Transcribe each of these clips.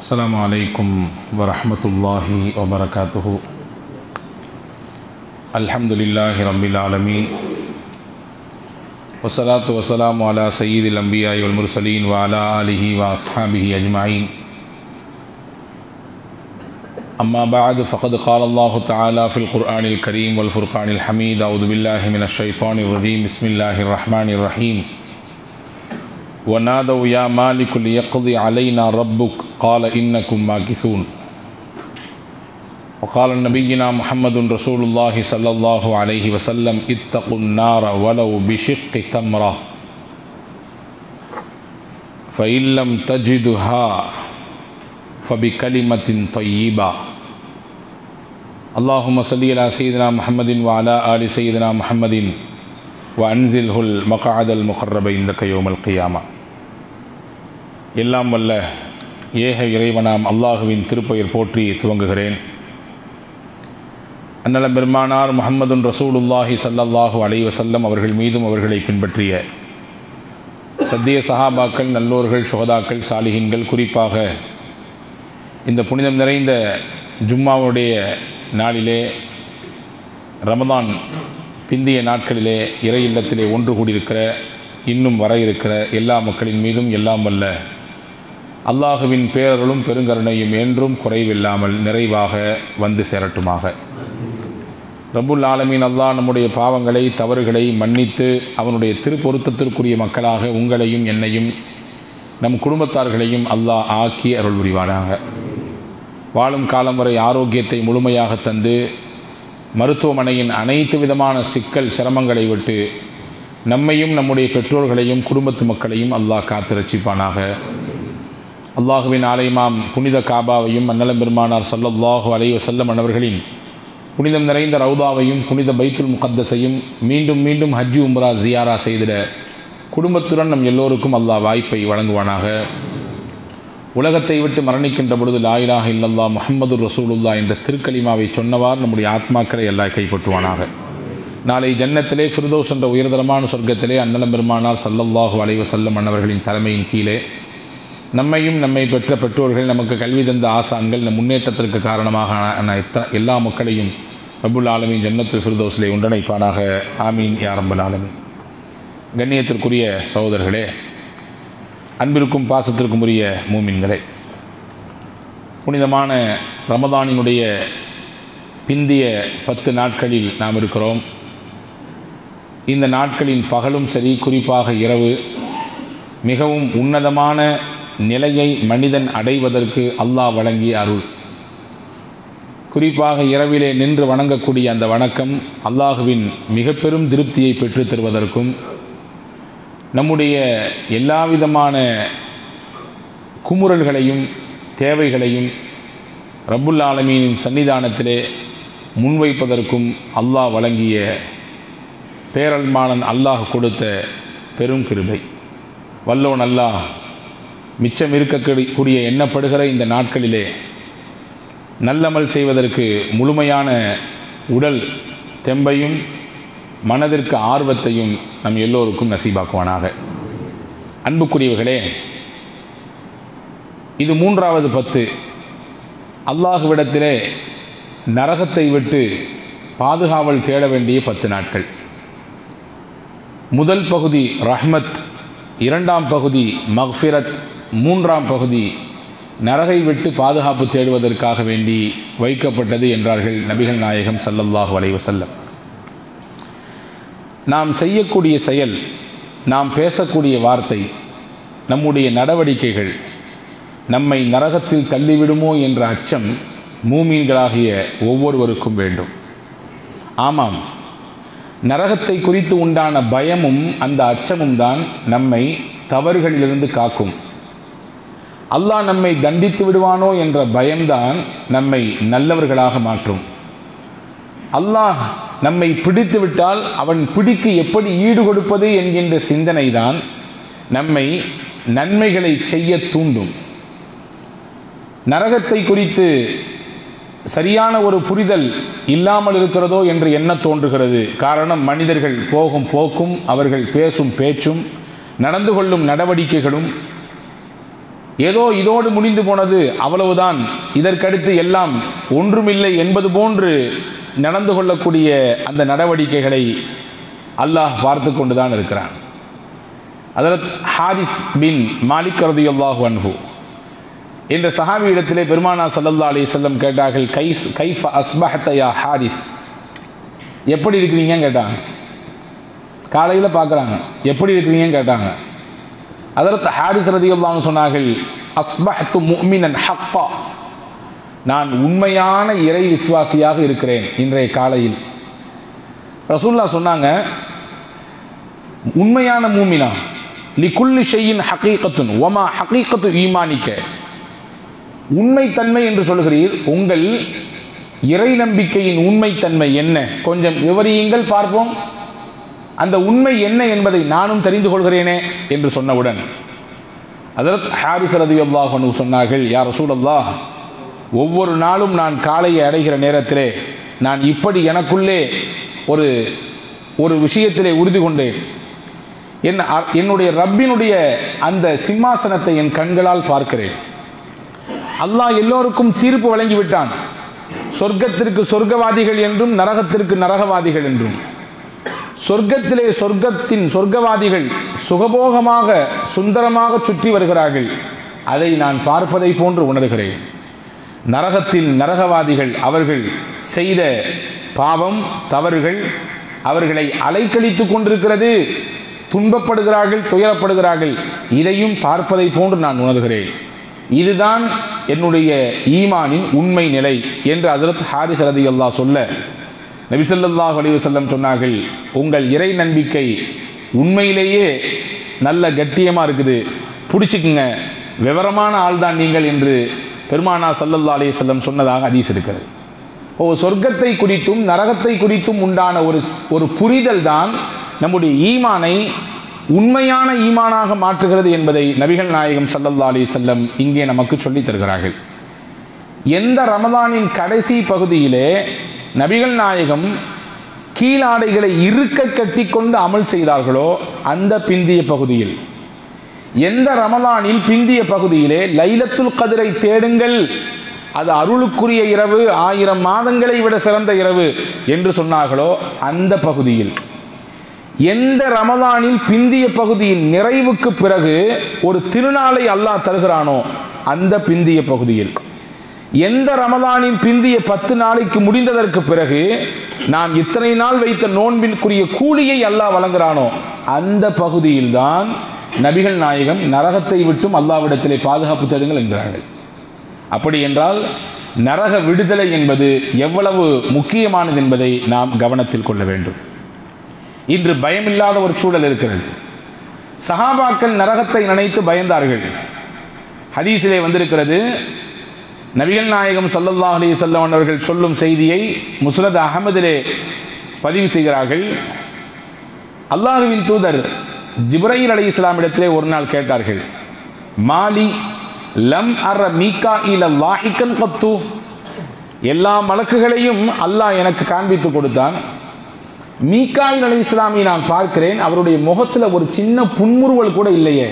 السلام عليكم ورحمة الله وبركاته الحمد لله رب العالمين والصلاة والسلام على سيد الأنبياء والمرسلين وعلى آله وأصحابه أجمعين أما بعد فقد قال الله تعالى في القرآن الكريم والفرقان الحميد أعوذ بالله من الشيطان الرجيم بسم الله الرحمن الرحيم ونادوا يا مالك ليقضي علينا ربك قال إنكم ماكثون وقال نبينا محمد رسول الله صلى الله عليه وسلم اتقوا النار ولو بشق تمرة فإن لم تجدها فبكلمة طيبة اللهم صل على سيدنا محمد وعلى آل سيدنا محمد وأنزله المقعد المقرب عندك يوم القيامة எல்லாம் வல்ல ஏக இறைவனாம் அல்லாஹுவின் திருப்பெயர் போற்றி துவங்குகிறேன் அன்னலம் பெருமானார் முகமதுன் ரசூலுல்லாஹி சல்லல்லாஹு அலைஹி வஸல்லம் அவர்கள் மீதும் அவர்களை பின்பற்றிய சத்திய சஹாபாக்கள் நல்லோர்கள் சுகதாக்கள் சாலிகின்கள் குறிப்பாக இந்த புனிதம் நிறைந்த ஜும்மாவுடைய நாளிலே ரமதான் பிந்திய நாட்களிலே இறை இல்லத்திலே ஒன்று கூடியிருக்கிற இன்னும் வர இருக்கிற எல்லா மக்களின் மீதும் எல்லாம் வல்ல அல்லாஹுவின் பேரருளும் பெருங்கருணையும் என்றும் குறைவில்லாமல் நிறைவாக வந்து சேரட்டுமாக ரபுல் ஆலமீன் அல்லாஹ் நம்முடைய பாவங்களை தவறுகளை மன்னித்து அவனுடைய திருப்பொருத்தத்திற்குரிய மக்களாக உங்களையும் என்னையும் நம் குடும்பத்தார்களையும் அல்லாஹ் ஆக்கி அருள் புரிவானாக வாழும் காலம் வரை ஆரோக்கியத்தை முழுமையாக தந்து மருத்துவமனையின் அனைத்து விதமான சிக்கல் சிரமங்களை விட்டு நம்மையும் நம்முடைய பெற்றோர்களையும் குடும்பத்து மக்களையும் அல்லாஹ் காத்து ரட்சிப்பானாக அல்லாஹுவின் ஆலயமாம் புனித காபாவையும் அன்னலம் பெருமானார் சல்லல்லாஹு அலைய செல்லம் அன்னவர்களின் புனிதம் நிறைந்த ரவுதாவையும் புனித பைத்துல் முகத்தஸையும் மீண்டும் மீண்டும் ஹஜ்ஜி உம்ரா ஜியாரா செய்திட குடும்பத்துடன் நம் எல்லோருக்கும் அல்லாஹ் வாய்ப்பை வழங்குவானாக உலகத்தை விட்டு மரணிக்கின்ற பொழுது லாயிலாக இல்லல்லா முஹம்மது ரசூலுல்லா என்ற திருக்கலிமாவை சொன்னவார் நம்முடைய ஆத்மாக்களை எல்லாம் கைப்பற்றுவானாக நாளை ஜன்னத்திலே ஃபிர்தோஸ் என்ற உயர்தரமான சொர்க்கத்திலே அன்னலம் பெருமானார் சல்லல்லாஹு அலைவ செல்லம் அன்னவர்களின் தலைமையின் கீழே நம்மையும் நம்மை பெற்ற பெற்றோர்கள் நமக்கு கல்வி தந்த ஆசான்கள் நம் முன்னேற்றத்திற்கு காரணமாக எல்லா மக்களையும் ரபுல் ஆலமின் ஜன்னத்தில் ஃபிர்தோஸிலே ஒன்றிணைப்பானாக ஆமீன் யாரம்பல் ஆலமின் கண்ணியத்திற்குரிய சகோதரர்களே அன்பிற்கும் பாசத்திற்கும் உரிய மூமின்களே புனிதமான ரமதானினுடைய பிந்திய பத்து நாட்களில் நாம் இருக்கிறோம் இந்த நாட்களின் பகலும் சரி குறிப்பாக இரவு மிகவும் உன்னதமான நிலையை மனிதன் அடைவதற்கு அல்லாஹ் வழங்கிய அருள் குறிப்பாக இரவிலே நின்று வணங்கக்கூடிய அந்த வணக்கம் அல்லாஹுவின் மிக பெரும் திருப்தியை பெற்றுத் தருவதற்கும் நம்முடைய எல்லா விதமான குமுறல்களையும் தேவைகளையும் ரப்புல் ஆலமீனின் சன்னிதானத்திலே முன்வைப்பதற்கும் அல்லாஹ் வழங்கிய பேரல்மானன் அல்லாஹ் கொடுத்த பெரும் கிருபை வல்லோன் அல்லாஹ் மிச்சம் இருக்கக்கூடிய எண்ணப்படுகிற இந்த நாட்களிலே நல்லமல் செய்வதற்கு முழுமையான உடல் தெம்பையும் மனதிற்கு ஆர்வத்தையும் நம் எல்லோருக்கும் நசீபாக்குவானாக அன்புக்குரியவர்களே இது மூன்றாவது பத்து அல்லாஹுவிடத்திலே நரகத்தை விட்டு பாதுகாவல் தேட வேண்டிய பத்து நாட்கள் முதல் பகுதி ரஹ்மத் இரண்டாம் பகுதி மக்ஃபிரத் மூன்றாம் பகுதி நரகை விட்டு பாதுகாப்பு தேடுவதற்காக வேண்டி வைக்கப்பட்டது என்றார்கள் நபிகள் நாயகம் சல்லல்லாஹு அலைவசல்லம் நாம் செய்யக்கூடிய செயல் நாம் பேசக்கூடிய வார்த்தை நம்முடைய நடவடிக்கைகள் நம்மை நரகத்தில் தள்ளிவிடுமோ என்ற அச்சம் மூமீன்களாகிய ஒவ்வொருவருக்கும் வேண்டும் ஆமாம் நரகத்தை குறித்து உண்டான பயமும் அந்த அச்சமும் தான் நம்மை தவறுகளிலிருந்து காக்கும் அல்லாஹ் நம்மை தண்டித்து விடுவானோ என்ற பயம்தான் நம்மை நல்லவர்களாக மாற்றும் அல்லாஹ் நம்மை பிடித்து விட்டால் அவன் பிடிக்கு எப்படி ஈடு கொடுப்பது என்கின்ற சிந்தனை தான் நம்மை நன்மைகளை செய்ய தூண்டும் நரகத்தை குறித்து சரியான ஒரு புரிதல் இல்லாமல் இருக்கிறதோ என்று எண்ண தோன்றுகிறது காரணம் மனிதர்கள் போகும் போக்கும் அவர்கள் பேசும் பேச்சும் நடந்து கொள்ளும் நடவடிக்கைகளும் ஏதோ இதோடு முடிந்து போனது அவ்வளவுதான் இதற்கடுத்து எல்லாம் ஒன்றுமில்லை என்பது போன்று நடந்து கொள்ளக்கூடிய அந்த நடவடிக்கைகளை அல்லாஹ் பார்த்து கொண்டுதான் இருக்கிறான் அதரத் ஹாரிஸ் பின் மாலிக் ரதியுல்லாஹு அன்ஹு என்ற சஹாபி இடத்திலே பெருமானா சல்லல்லா அலி செல்லம் கேட்டார்கள் கைஸ் கைஃப் அஸ்பஹத்தயா ஹாரிஸ் எப்படி இருக்கிறீங்கன்னு கேட்டாங்க காலையில் பார்க்குறாங்க எப்படி இருக்கிறீங்கன்னு கேட்டாங்க அதற்கு ஹாரிஸ் ரதியுல்லான்னு சொன்னார்கள் அஸ்பஹத்து முக்மினன் ஹப்பா நான் உண்மையான இறை விசுவாசியாக இருக்கிறேன் இன்றைய காலையில் ரசூல்லா சொன்னாங்க உண்மையான மூமினா லிகுல்லி ஷையின் ஹகீகத்துன் ஒமா ஹகீகத்து ஈமானிக்க உண்மைத்தன்மை என்று சொல்கிறீர் உங்கள் இறை நம்பிக்கையின் உண்மைத்தன்மை என்ன கொஞ்சம் விவரியுங்கள் பார்ப்போம் அந்த உண்மை என்ன என்பதை நானும் தெரிந்து கொள்கிறேனே என்று சொன்னவுடன் அதற்கு ஹாரிஸ் ரதி அல்லாஹனு சொன்னார்கள் யார் ரசூலல்லா ஒவ்வொரு நாளும் நான் காலையை அடைகிற நேரத்திலே நான் இப்படி எனக்குள்ளே ஒரு ஒரு விஷயத்திலே உறுதி கொண்டேன் என் என்னுடைய ரப்பினுடைய அந்த சிம்மாசனத்தை என் கண்களால் பார்க்கிறேன் அல்லாஹ் எல்லோருக்கும் தீர்ப்பு வழங்கிவிட்டான் சொர்க்கத்திற்கு சொர்க்கவாதிகள் என்றும் நரகத்திற்கு நரகவாதிகள் என்றும் சொர்க்கத்திலே சொர்க்கத்தின் சொர்க்கவாதிகள் சுகபோகமாக சுந்தரமாக சுற்றி வருகிறார்கள் அதை நான் பார்ப்பதை போன்று உணர்கிறேன் நரகத்தில் நரகவாதிகள் அவர்கள் செய்த பாவம் தவறுகள் அவர்களை அலைக்கழித்து கொண்டிருக்கிறது துன்பப்படுகிறார்கள் துயரப்படுகிறார்கள் இதையும் பார்ப்பதை போன்று நான் உணர்கிறேன் இதுதான் என்னுடைய ஈமானின் உண்மை நிலை என்று ஹசரத் ஹாரிஸ் ரதி அல்லா சொல்ல நபிசல்லாஹ் அலிவசல்லம் சொன்னார்கள் உங்கள் இறை நம்பிக்கை உண்மையிலேயே நல்ல கட்டியமாக இருக்குது பிடிச்சிக்குங்க விவரமான ஆள் தான் நீங்கள் என்று பெருமானா சல்லல்லா அலி செல்லம் சொன்னதாக அதீஸ் இருக்கிறது ஓ சொர்க்கத்தை குறித்தும் நரகத்தை குறித்தும் உண்டான ஒரு ஒரு புரிதல் தான் நம்முடைய ஈமானை உண்மையான ஈமானாக மாற்றுகிறது என்பதை நபிகள் நாயகம் சல்லல்லா அலி செல்லம் இங்கே நமக்கு சொல்லித் தருகிறார்கள் எந்த ரமதானின் கடைசி பகுதியிலே நபிகள் நாயகம் கீழாடைகளை இருக்க கட்டி கொண்டு அமல் செய்தார்களோ அந்த பிந்திய பகுதியில் எந்த ரமலானில் பிந்திய பகுதியிலே லைலத்துல் கதிரை தேடுங்கள் அது அருளுக்குரிய இரவு ஆயிரம் மாதங்களை விட சிறந்த இரவு என்று சொன்னார்களோ அந்த பகுதியில் எந்த ரமலானில் பிந்திய பகுதியின் நிறைவுக்கு பிறகு ஒரு திருநாளை அல்லாஹ் தருகிறானோ அந்த பிந்திய பகுதியில் எந்த ரமலானின் பிந்திய பத்து நாளைக்கு முடிந்ததற்கு பிறகு நாம் இத்தனை நாள் வைத்த நோன்பிற்குரிய கூலியை அல்லாஹ் வழங்குகிறானோ அந்த பகுதியில்தான் நபிகள் நாயகம் நரகத்தை விட்டும் அல்லாவிடத்திலே பாதுகாப்பு தேடுங்கள் என்கிறார்கள் அப்படி என்றால் நரக விடுதலை என்பது எவ்வளவு முக்கியமானது என்பதை நாம் கவனத்தில் கொள்ள வேண்டும் இன்று பயமில்லாத ஒரு சூழல் இருக்கிறது சஹாபாக்கள் நரகத்தை நினைத்து பயந்தார்கள் ஹதீஸிலே வந்திருக்கிறது நபிகள் நாயகம் சல்லல்லா அலி செல்லவன் அவர்கள் சொல்லும் செய்தியை முஸ்னத் அகமதிலே பதிவு செய்கிறார்கள் அல்லாஹுவின் தூதர் ஜிப்ரையில் அலி இஸ்லாமிடத்திலே ஒரு நாள் கேட்டார்கள் மாலி லம் அற மீகா இல லாஹிக்கன் கத்து எல்லா மலக்குகளையும் அல்லாஹ் எனக்கு காண்பித்து கொடுத்தான் மீகாயில் அலி இஸ்லாமி நான் பார்க்கிறேன் அவருடைய முகத்தில் ஒரு சின்ன புன்முறுவல் கூட இல்லையே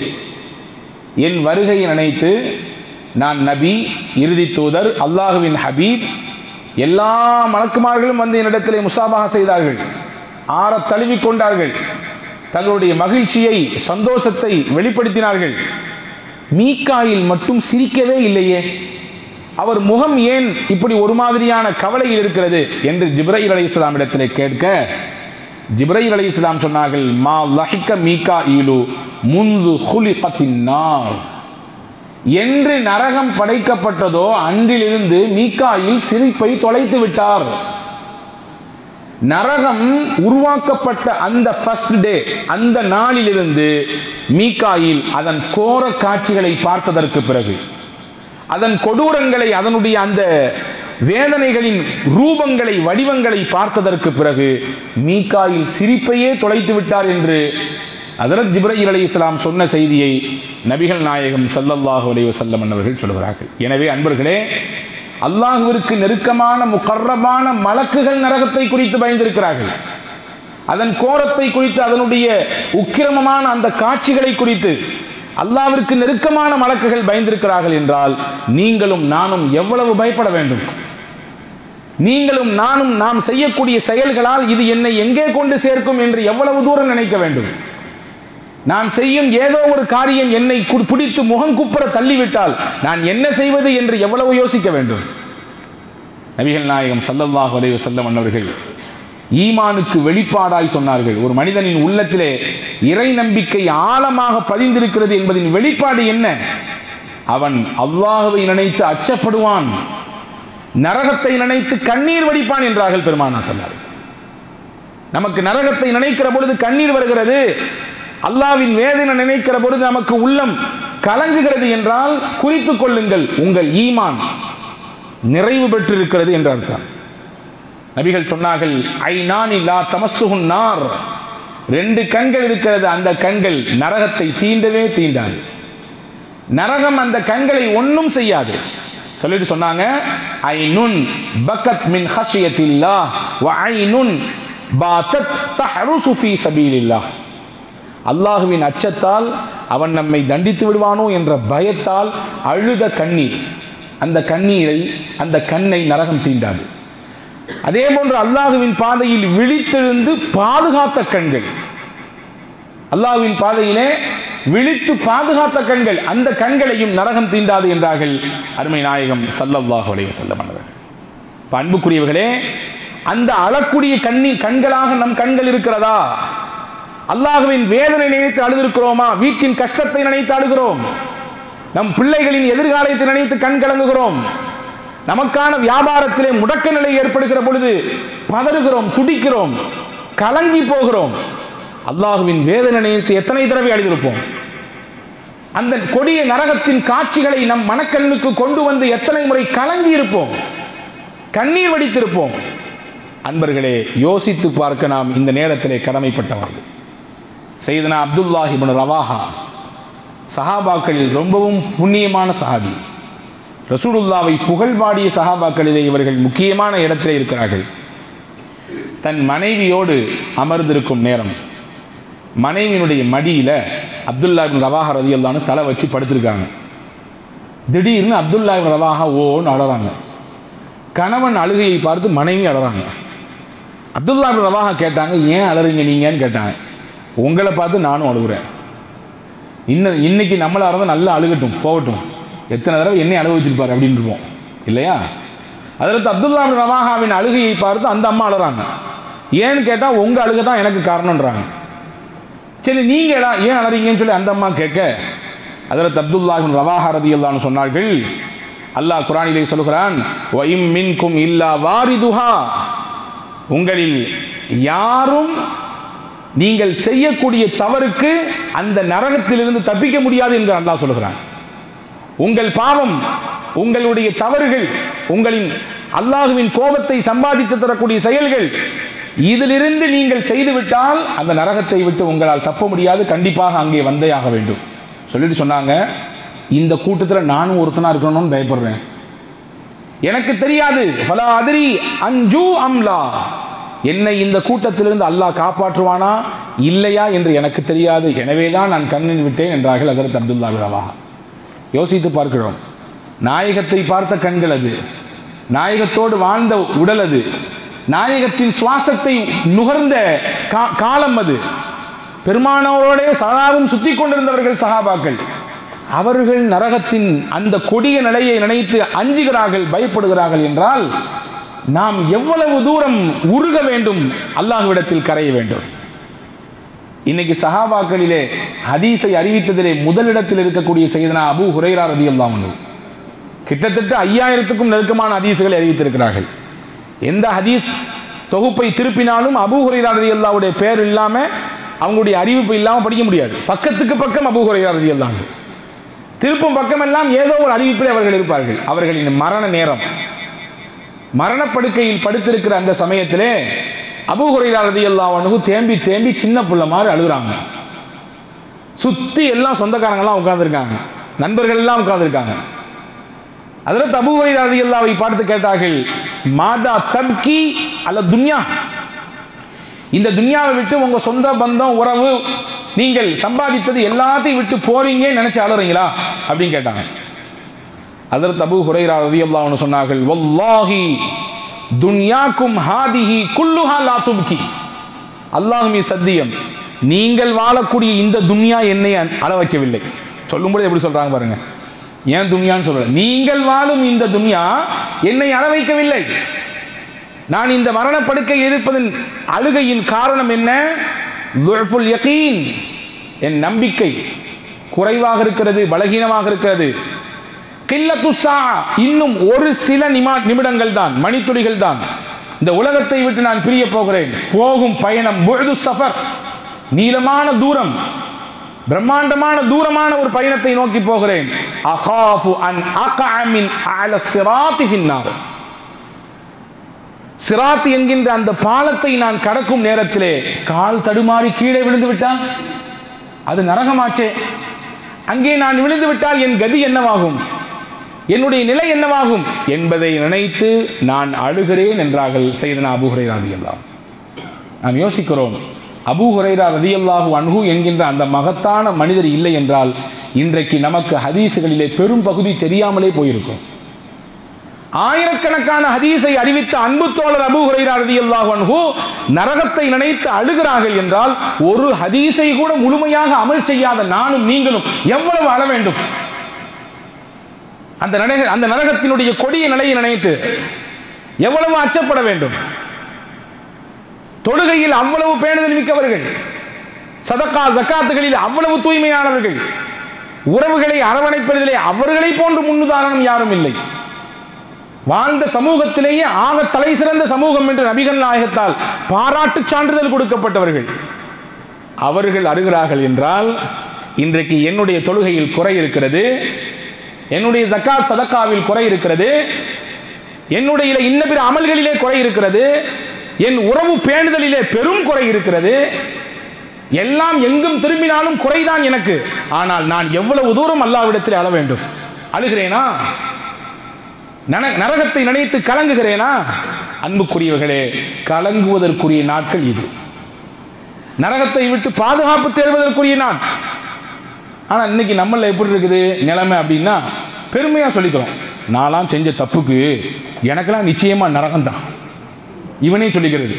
என் வருகையை நினைத்து நான் நபி இறுதி தூதர் அல்லாஹுவின் ஹபீப் எல்லா மலக்குமார்களும் வந்து என்னிடத்திலே முசாபாக செய்தார்கள் ஆற தழுவி கொண்டார்கள் தங்களுடைய மகிழ்ச்சியை சந்தோஷத்தை வெளிப்படுத்தினார்கள் மீக்காயில் மட்டும் சிரிக்கவே இல்லையே அவர் முகம் ஏன் இப்படி ஒரு மாதிரியான கவலையில் இருக்கிறது என்று ஜிப்ரைல் அலி இஸ்லாம் இடத்திலே கேட்க ஜிப்ரைல் அலி இஸ்லாம் சொன்னார்கள் மா லஹிக்க மீகா ஈலு முந்து ஹுலி நார் என்று நரகம் படைக்கப்பட்டதோ அன்றிலிருந்து மீக்காயில் சிரிப்பை தொலைத்து விட்டார் நரகம் உருவாக்கப்பட்ட அந்த ஃபர்ஸ்ட் டே அந்த நாளிலிருந்து மீக்காயில் அதன் கோர காட்சிகளை பார்த்ததற்கு பிறகு அதன் கொடூரங்களை அதனுடைய அந்த வேதனைகளின் ரூபங்களை வடிவங்களை பார்த்ததற்கு பிறகு மீக்காயில் சிரிப்பையே தொலைத்து விட்டார் என்று அதரத் ஜிப்ரையில் அலி இஸ்லாம் சொன்ன செய்தியை நபிகள் நாயகம் சல்லல்லாஹு அலைஹி வஸல்லம் அவர்கள் சொல்கிறார்கள் எனவே அன்பர்களே அல்லாஹுவிற்கு நெருக்கமான முகர்ரமான மலக்குகள் நரகத்தை குறித்து பயந்திருக்கிறார்கள் அதன் கோரத்தை குறித்து அதனுடைய உக்கிரமமான அந்த காட்சிகளை குறித்து அல்லாவிற்கு நெருக்கமான மலக்குகள் பயந்திருக்கிறார்கள் என்றால் நீங்களும் நானும் எவ்வளவு பயப்பட வேண்டும் நீங்களும் நானும் நாம் செய்யக்கூடிய செயல்களால் இது என்னை எங்கே கொண்டு சேர்க்கும் என்று எவ்வளவு தூரம் நினைக்க வேண்டும் நான் செய்யும் ஏதோ ஒரு காரியம் என்னை கு- பிடித்து முகங்குப்புற தள்ளிவிட்டால் நான் என்ன செய்வது என்று எவ்வளவு யோசிக்க வேண்டும் நபிகள் நாயகம் ஸல்லல்லாஹு அலைஹி வஸல்லம் அன்னவர்கள் ஈமானுக்கு வெளிப்பாடாய் சொன்னார்கள் ஒரு மனிதனின் உள்ளத்திலே இறை நம்பிக்கை ஆழமாக பதிந்திருக்கிறது என்பதின் வெளிப்பாடு என்ன அவன் அல்லாஹுவை நினைத்து அச்சப்படுவான் நரகத்தை நினைத்து கண்ணீர் வடிப்பான் என்றார்கள் பெருமானா சொன்னார் நமக்கு நரகத்தை நினைக்கிற பொழுது கண்ணீர் வருகிறது அல்லாவின் வேதனை நினைக்கிற பொழுது நமக்கு உள்ளம் கலங்குகிறது என்றால் குறித்துக் கொள்ளுங்கள் உங்கள் ஈமான் நிறைவு பெற்றிருக்கிறது என்று அர்த்தம் நபிகள் சொன்னார்கள் ஐநானி லா தமசுகுன் நார் ரெண்டு கண்கள் இருக்கிறது அந்த கண்கள் நரகத்தை தீண்டவே தீண்டாது நரகம் அந்த கண்களை ஒன்றும் செய்யாது சொல்லிட்டு சொன்னாங்க ஐனுன் பக்கத் மின் ஹஷியத்தில்லா வ ஐனுன் பாத்தத் தஹருசு ஃபீ சபீலில்லாஹ் அல்லாஹுவின் அச்சத்தால் அவன் நம்மை தண்டித்து விடுவானோ என்ற பயத்தால் அழுத கண்ணீர் அந்த கண்ணீரை அந்த கண்ணை நரகம் தீண்டாது அதே போன்று அல்லாஹுவின் பாதையில் விழித்தெழுந்து பாதுகாத்த கண்கள் அல்லாஹ்வின் பாதையிலே விழித்து பாதுகாத்த கண்கள் அந்த கண்களையும் நரகம் தீண்டாது என்றார்கள் அருமை நாயகம் ஸல்லல்லாஹு அலைஹி வஸல்லம் அவர்கள் இப்ப அன்புக்குரியவர்களே அந்த அழக்கூடிய கண்ணி கண்களாக நம் கண்கள் இருக்கிறதா அல்லாஹுவின் வேதனை நினைத்து அழுதிருக்கிறோமா வீட்டின் கஷ்டத்தை நினைத்து அழுகிறோம் நம் பிள்ளைகளின் எதிர்காலத்தை நினைத்து கண் கலங்குகிறோம் நமக்கான வியாபாரத்திலே முடக்க நிலை ஏற்படுகிற பொழுது பதறுகிறோம் துடிக்கிறோம் கலங்கி போகிறோம் அல்லாஹுவின் வேதனை நினைத்து எத்தனை தடவை அழுதிருப்போம் அந்த கொடிய நரகத்தின் காட்சிகளை நம் மனக்கண்ணுக்கு கொண்டு வந்து எத்தனை முறை கலங்கி இருப்போம் கண்ணீர் வடித்திருப்போம் அன்பர்களே யோசித்து பார்க்க நாம் இந்த நேரத்திலே கடமைப்பட்டவர்கள் செய்தனா அப்துல்லாஹிபின் ரவாஹா சஹாபாக்களில் ரொம்பவும் புண்ணியமான சஹாபி ரசூலுல்லாவை புகழ்பாடிய சஹாபாக்களிலே இவர்கள் முக்கியமான இடத்திலே இருக்கிறார்கள் தன் மனைவியோடு அமர்ந்திருக்கும் நேரம் மனைவியினுடைய மடியில அப்துல்லா பின் ரவாஹா ரதியல்லான்னு தலை வச்சு படுத்திருக்காங்க திடீர்னு அப்துல்லா பின் ரவாஹா ஓன்னு அழறாங்க கணவன் அழுகையை பார்த்து மனைவி அழறாங்க அப்துல்லா பின் ரவாஹா கேட்டாங்க ஏன் அழறீங்க நீங்கன்னு கேட்டாங்க உங்களை பார்த்து நானும் அழுகுறேன் இன்னும் இன்னைக்கு நம்மளா இருந்தால் நல்லா அழுகட்டும் போகட்டும் எத்தனை தடவை என்னை அழுக வச்சிருப்பாரு அப்படின்னு இருப்போம் இல்லையா அதில் அப்துல்லா பின் ரவாஹாவின் அழுகையை பார்த்து அந்த அம்மா அழுறாங்க ஏன்னு கேட்டால் உங்கள் அழுகை தான் எனக்கு காரணம்ன்றாங்க சரி நீங்கள் எல்லாம் ஏன் அழறீங்கன்னு சொல்லி அந்த அம்மா கேட்க அதில் அப்துல்லாஹின் ரவாஹா ரதியல்லான்னு சொன்னார்கள் அல்லாஹ் குரானிலே சொல்கிறான் வயிம் மின்கும் இல்லா வாரிதுஹா உங்களில் யாரும் நீங்கள் செய்யக்கூடிய தவறுக்கு அந்த நரகத்திலிருந்து தப்பிக்க முடியாது என்று அல்லாஹ் சொல்கிறான் உங்கள் பாவம் உங்களுடைய தவறுகள் உங்களின் அல்லாஹுவின் கோபத்தை சம்பாதித்து தரக்கூடிய செயல்கள் இதிலிருந்து நீங்கள் செய்துவிட்டால் அந்த நரகத்தை விட்டு உங்களால் தப்ப முடியாது கண்டிப்பாக அங்கே வந்தே ஆக வேண்டும் சொல்லிட்டு சொன்னாங்க இந்த கூட்டத்தில் நானும் ஒருத்தனா இருக்கணும்னு பயப்படுறேன் எனக்கு தெரியாது ஃபலா அதிரி அஞ்சு அம்லா என்னை இந்த கூட்டத்திலிருந்து அல்லாஹ் காப்பாற்றுவானா இல்லையா என்று எனக்கு தெரியாது எனவே தான் நான் கண்ணின் விட்டேன் என்றார்கள் அதற்கு அப்துல்லா விழவா யோசித்து பார்க்கிறோம் நாயகத்தை பார்த்த கண்கள் அது நாயகத்தோடு வாழ்ந்த உடல் அது நாயகத்தின் சுவாசத்தை நுகர்ந்த கா- காலம் அது பெருமானவரோடே சதாவும் சுத்தி கொண்டிருந்தவர்கள் சகாபாக்கள் அவர்கள் நரகத்தின் அந்த கொடிய நிலையை நினைத்து அஞ்சுகிறார்கள் பயப்படுகிறார்கள் என்றால் நாம் எவ்வளவு தூரம் உருக வேண்டும் அல்லாஹ்விடத்தில் கரைய வேண்டும் இன்னைக்கு சஹாபாக்களிலே ஹதீஸை அறிவித்ததிலே முதலிடத்தில் இருக்கக்கூடிய செய்தனா அபூ ஹுரைரா ரதியல்லாஹு அன்ஹு கிட்டத்தட்ட ஐயாயிரத்துக்கும் நெருக்கமான ஹதீஸுகளை அறிவித்திருக்கிறார்கள் எந்த ஹதீஸ் தொகுப்பை திருப்பினாலும் அபூ ஹுரைரா ரதியல்லாஹுடைய பேர் இல்லாம அவங்களுடைய அறிவிப்பு இல்லாம படிக்க முடியாது பக்கத்துக்கு பக்கம் அபூ ஹுரைரா ரதியல்லாஹு அன்ஹு. திருப்பும் பக்கமெல்லாம் ஏதோ ஒரு அறிவிப்பில் அவர்கள் இருப்பார்கள் அவர்களின் மரண நேரம் மரணப்படுக்கையில் படுத்திருக்கிற அந்த சமயத்திலே அபூ ஹுரைரா ரதியல்லாஹு அன்ஹு தேம்பி தேம்பி சின்ன புள்ள மாதிரி அழுகுறாங்க சுத்தி எல்லாம் சொந்தக்காரங்கெல்லாம் உட்கார்ந்திருக்காங்க நண்பர்கள் எல்லாம் உட்கார்ந்திருக்காங்க அதில் அபூ ஹுரைரா ரதியல்லாஹை பார்த்து கேட்டார்கள் மாதா தப்கி அல்ல துன்யா இந்த துன்யாவை விட்டு உங்க சொந்த பந்தம் உறவு நீங்கள் சம்பாதித்தது எல்லாத்தையும் விட்டு போறீங்கன்னு நினைச்சு அலறீங்களா அப்படின்னு கேட்டாங்க ஹஜரத் அபூ ஹுரைரா ரலியல்லாஹு அன்ஹு சொன்னார்கள் வல்லாஹி துன்யாக்கும் ஹாதிஹி குல்லுஹா லா துப்கி அல்லாஹ்மி சத்தியம் நீங்கள் வாழக்கூடிய இந்த துன்யா என்னை அழ வைக்கவில்லை சொல்லும்போது எப்படி சொல்றாங்க பாருங்க ஏன் துன்யான்னு சொல்ற நீங்கள் வாழும் இந்த துன்யா என்னை அழ வைக்கவில்லை நான் இந்த மரணப்படுக்கையில் இருப்பதன் அழுகையின் காரணம் என்ன துஃபுல் யகீன் என் நம்பிக்கை குறைவாக இருக்கிறது பலகீனமாக இருக்கிறது கில்லத்து சா இன்னும் ஒரு சில நிமா நிமிடங்கள் தான் மணித்துளிகள் தான் இந்த உலகத்தை விட்டு நான் பிரிய போகிறேன் போகும் பயணம் பொழுது சஃபர் நீளமான தூரம் பிரம்மாண்டமான தூரமான ஒரு பயணத்தை நோக்கி போகிறேன் அகாஃபு அன் அகஅமின் அல சிராத்தி ஃபின்னார் சிராத் என்கின்ற அந்த பாலத்தை நான் கடக்கும் நேரத்திலே கால் தடுமாறி கீழே விழுந்து விட்டால் அது நரகமாச்சே அங்கே நான் விழுந்து விட்டால் என் கதி என்னவாகும் என்னுடைய நிலை என்னவாகும் என்பதை நினைத்து நான் அழுகிறேன் என்றார்கள் செய்தனா அபு ஹுரைரா ரதியல்லாஹ் நாம் யோசிக்கிறோம் அபு ஹுரைரா ரதியல்லாஹு அன்ஹு என்கின்ற அந்த மகத்தான மனிதர் இல்லை என்றால் இன்றைக்கு நமக்கு ஹதீஸுகளிலே பெரும் பகுதி தெரியாமலே போயிருக்கும் ஆயிரக்கணக்கான ஹதீஸை அறிவித்த அன்பு தோழர் அபு ஹுரைரா ரதியல்லாஹு அன்ஹு நரகத்தை நினைத்து அழுகிறார்கள் என்றால் ஒரு ஹதீஸை கூட முழுமையாக அமல் செய்யாத நானும் நீங்களும் எவ்வளவு அழ வேண்டும் அந்த நரக அந்த நரகத்தினுடைய கொடிய நிலையை நினைத்து எவ்வளவு அச்சப்பட வேண்டும் தொழுகையில் அவ்வளவு பேணுதல் மிக்கவர்கள் சதக்கா ஜக்காத்துகளில் அவ்வளவு தூய்மையானவர்கள் உறவுகளை அரவணைப்பதிலே அவர்களை போன்று முன்னுதாரணம் யாரும் இல்லை வாழ்ந்த சமூகத்திலேயே ஆக தலை சிறந்த சமூகம் என்று நபிகள் நாயகத்தால் பாராட்டு சான்றிதழ் கொடுக்கப்பட்டவர்கள் அவர்கள் அருகிறார்கள் என்றால் இன்றைக்கு என்னுடைய தொழுகையில் குறை இருக்கிறது என்னுடைய ஜக்காத் சதக்காவில் குறை இருக்கிறது என்னுடைய இன்ன பிற அமல்களிலே குறை இருக்கிறது என் உறவு பேணுதலிலே பெரும் குறை இருக்கிறது எல்லாம் எங்கும் திரும்பினாலும் குறைதான் எனக்கு ஆனால் நான் எவ்வளவு தூரம் அல்லாவிடத்தில் அழ வேண்டும் அழுகிறேனா நன- நரகத்தை நினைத்து கலங்குகிறேனா அன்புக்குரியவர்களே கலங்குவதற்குரிய நாட்கள் இது நரகத்தை விட்டு பாதுகாப்பு தேடுவதற்குரிய நாள் ஆனா இன்னைக்கு நம்மள எப்படி இருக்குது நிலைமை அப்படின்னா பெருமையா சொல்லிக்கிறோம் நான்லாம் செஞ்ச தப்புக்கு எனக்கெல்லாம் நிச்சயமா நரகம்தான் இவனே சொல்லிக்கிறது